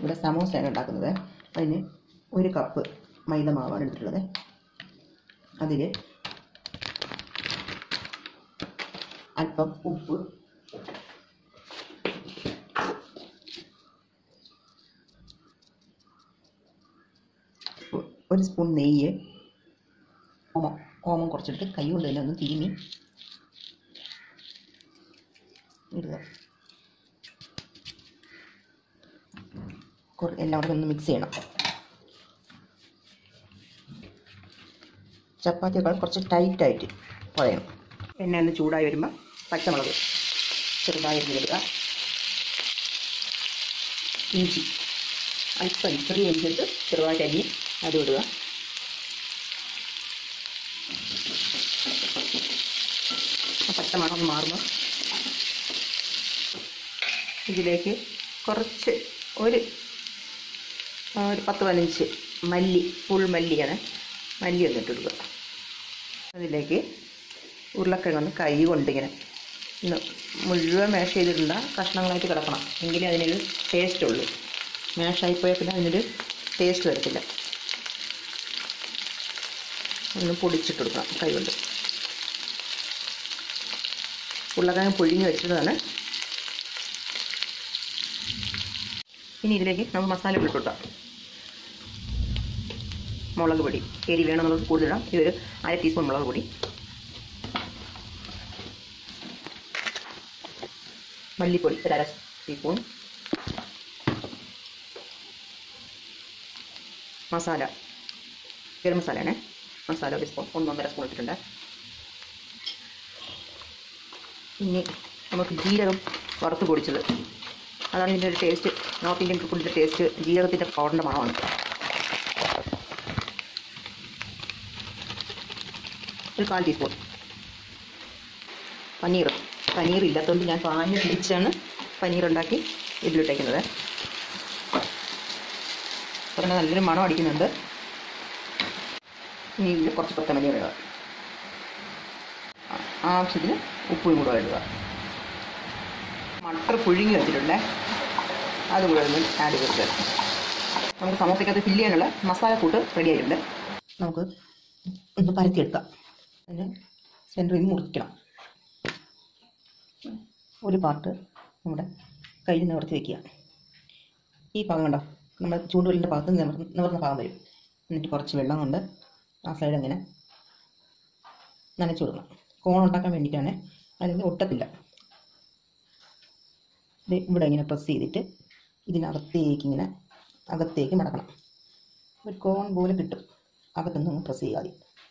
ഇവിടെ സമോസയാണ് ഉണ്ടാക്കുന്നത് അതിന് ഒരു കപ്പ് മൈദ മാവാണ് എടുത്തിട്ടുള്ളത് അതിൽ അല്പം ഉപ്പ് ഒരു സ്പൂൺ നെയ്യ് ഓമം ഓമം കുറച്ചിട്ട് കൈ കൊണ്ട് തന്നെ ഒന്ന് തിരുമ്മി ഇടുക കുറ- എല്ലാം കൂടെ ഒന്ന് മിക്സ് ചെയ്യണം ചപ്പാത്തിയേക്കാൾ കുറച്ച് ടൈറ്റായിട്ട് കുഴയണം എണ്ണ ഒന്ന് ചൂടായി വരുമ്പോൾ പച്ചമുളക് ചെറുതായി അരിഞ്ഞിടുക ഇഞ്ചി അല്പം ചെറിയ ഇഞ്ചി എടുത്ത് ചെറുതായിട്ട് അരിഞ്ഞ് അത് ഇടുക ആ പച്ചമണം ഒന്ന് മാറുമ്പോൾ ഇതിലേക്ക് കുറച്ച് ഒരു ആ, ഒരു പത്ത് പതിനഞ്ച് മല്ലി ഫുൾ മല്ലിയാണ് മല്ലി ഒന്ന് ഇട്ട് കൊടുക്കുക അതിലേക്ക് ഉരുളക്കിഴങ്ങ് കൈ കൊണ്ടിങ്ങനെ ഒന്ന് മുഴുവൻ മാഷ് ചെയ്തിട്ടുള്ള കഷ്ണങ്ങളായിട്ട് കിടക്കണം എങ്കിലേ അതിനൊരു ടേസ്റ്റ് ഉള്ളൂ മാഷായിപ്പോയാൽ പിന്നെ അതിനൊരു ടേസ്റ്റ് വരത്തില്ല ഒന്ന് പൊടിച്ചിട്ട് കൊടുക്കണം കൈ കൊണ്ട് ഉരുളക്കിഴങ്ങ് പുഴുങ്ങി വെച്ചിട്ടാണ് ഇനി ഇതിലേക്ക് നമുക്ക് മസാല ഇട്ട് കൊടുക്കാം മുളക് പൊടി എരി വേണമെന്നുള്ളത് കൂടുതലിടാം ഇതൊരു അര ടീസ്പൂൺ മുളക് പൊടി മല്ലിപ്പൊടി ഒരു അര ടീസ്പൂൺ മസാല ഗരം മസാലയാണ് മസാല ഒരു സ്പൂൺ ഒന്നൊന്നര സ്പൂൺ ഇട്ടിട്ടുണ്ട് ഇനി നമുക്ക് ജീരകം വറുത്ത് പൊടിച്ചത് അതാണ് ഇതിൻ്റെ ഒരു ടേസ്റ്റ് നോർത്ത് ഇന്ത്യൻ ഫുഡിൻ്റെ ടേസ്റ്റ് ജീരകത്തിൻ്റെ പൗഡറിൻ്റെ മണമാണ് ഒരു കാൽ ടീസ്പൂൺ പനീർ പനീർ ഇല്ലാത്തതുകൊണ്ട് ഞാൻ പാഞ്ഞ് തിരിച്ചാണ് പനീർ ഉണ്ടാക്കി ഇതിലിട്ടേക്കുന്നത് അപ്പോൾ തന്നെ നല്ലൊരു മണം അടിക്കുന്നുണ്ട് ഇനി ഇതിൽ കുറച്ച് കൊത്തമല്ലി ഇടുക ആ- ആവശ്യത്തിന് ഉപ്പും കൂടെ ഇടുക മട്ടർ പുഴുങ്ങി വെച്ചിട്ടുണ്ട് അത് കൂടെ ഒന്ന് ആഡ് ചെയ്തിട്ട് നമുക്ക് സമോസയ്ക്കകത്ത് ഫില്ല് ചെയ്യാനുള്ള മസാലക്കൂട്ട് റെഡി ആയിട്ടുണ്ട് നമുക്ക് ഒന്ന് പരത്തിയെടുക്കാം അതിന് സെൻറ്ററിൽ നിന്ന് മുറിക്കണം ഒരു പാർട്ട് നമ്മുടെ കയ്യിൽ നിവർത്തി വയ്ക്കുക ഈ ഭാഗം കണ്ടോ നമ്മുടെ ചൂണ്ടുവലിൻ്റെ ഭാഗത്ത് നിവർന്ന് നിവർന്ന ഭാഗം വരും എന്നിട്ട് കുറച്ച് വെള്ളം കൊണ്ട് ആ സൈഡ് അങ്ങനെ നനച്ചു കൊടുക്കണം കോൺ ഉണ്ടാക്കാൻ വേണ്ടിയിട്ടാണ് അല്ലെങ്കിൽ ഒട്ടത്തില്ല ഇത് ഇവിടെ ഇങ്ങനെ പ്രസ് ചെയ്തിട്ട് ഇതിനകത്തേക്ക് ഇങ്ങനെ അകത്തേക്ക് മടക്കണം ഒരു കോൺ പോലെ കിട്ടും അകത്തുനിന്ന് പ്രസ് ചെയ്യാതെ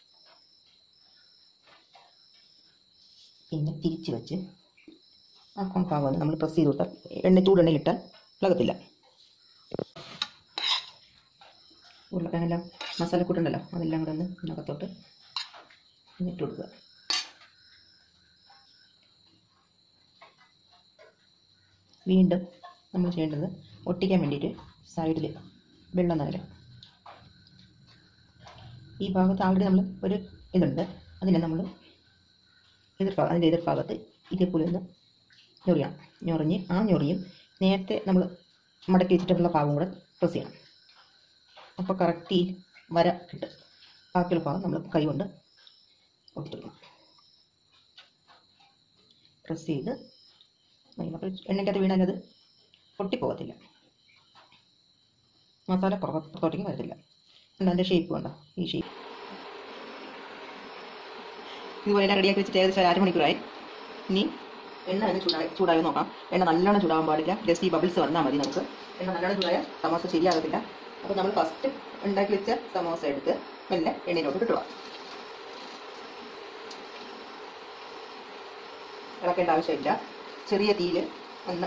പിന്നെ തിരിച്ച് വെച്ച് ആ കോൺ ഭാഗം നമ്മൾ പ്രസ് ചെയ്ത് വിട്ടാൽ എണ്ണ ചൂടെണ്ണയിലിട്ടാൽ ഇളകത്തില്ല ഉരുളക്കിഴങ്ങെല്ലാം മസാലക്കൂട്ടുണ്ടല്ലോ അതെല്ലാം കൂടെ ഒന്ന് ഇതിനകത്തോട്ട് ഇട്ട് കൊടുക്കുക വീണ്ടും നമ്മൾ ചെയ്യേണ്ടത് ഒട്ടിക്കാൻ വേണ്ടിയിട്ട് സൈഡിൽ വെള്ളം നനയ്ക്കണം ഈ ഭാഗത്ത് ആൾറെഡി നമ്മൾ ഒരു ഇതുണ്ട് അതിനെ നമ്മൾ എതിർഭാഗം അതിൻ്റെ എതിർഭാഗത്ത് ഇതേപോലെ ഒന്ന് ഞൊറിയണം ഞൊറിഞ്ഞ് ആ ഞൊറിയും നേരത്തെ നമ്മൾ മടക്കി വെച്ചിട്ടുള്ള ഭാഗം കൂടെ പ്രസ് ചെയ്യണം അപ്പോൾ കറക്റ്റ് ഈ വര കിട്ടും ബാക്കിയുള്ള ഭാഗം നമ്മൾ കൈ കൊണ്ട് ഒട്ടിച്ചെടുക്കണം പ്രസ് ചെയ്ത് അപ്പോൾ എണ്ണയ്ക്കകത്ത് വീണാൽ അത് പൊട്ടിപ്പോകത്തില്ല മസാല പുറത്തോട്ടേക്ക് വരത്തില്ല എന്താ അതിൻ്റെ ഷേപ്പ് വേണ്ട ഈ ഷേപ്പ് ഇതുപോലെ എല്ലാം റെഡിയാക്കി വെച്ചിട്ട് ഏകദേശം ഒരു അരമണിക്കൂറായി ഇനി എണ്ണ അതിന് ചൂടായി ചൂടായി നോക്കാം എണ്ണ നല്ലോണം ചൂടാകാൻ പാടില്ല ജസ്റ്റ് ഈ ബബിൾസ് വന്നാൽ മതി നമുക്ക് എണ്ണ നല്ലോണം ചൂടായ സമോസ ശരിയാകത്തില്ല അപ്പോൾ നമ്മൾ ഫസ്റ്റ് ഉണ്ടാക്കി വെച്ച സമോസ എടുത്ത് മെല്ലെ എണ്ണയിലോട്ട് കിട്ടുക ഇളക്കേണ്ട ആവശ്യമില്ല ചെറിയ തീയിൽ ഒന്ന്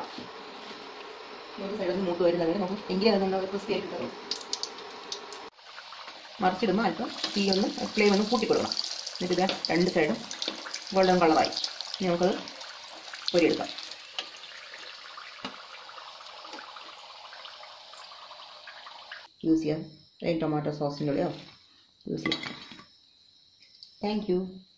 ഒരു സൈഡിൽ നിന്ന് മൂട്ട് വരുന്നത് വരെ നമുക്ക് എങ്കിലും അതൊന്ന് ക്രിസ്പി ആയിട്ട് കിട്ടും മറിച്ചിടുമ്പോൾ അല്പം തീ ഒന്ന് ഫ്ലെയിം ഒന്ന് കൂട്ടി കൊടുക്കണം എന്നിട്ട് ഇത് രണ്ട് സൈഡും ഗോൾഡൻ കളറായി ഇനി നമുക്കത് പൊരിയെടുക്കാം യൂസ് ചെയ്യാം പ്ലെയിൻ ടൊമാറ്റോ സോസിൻ്റെ കൂടെയോ യൂസ് ചെയ്യാം താങ്ക് യു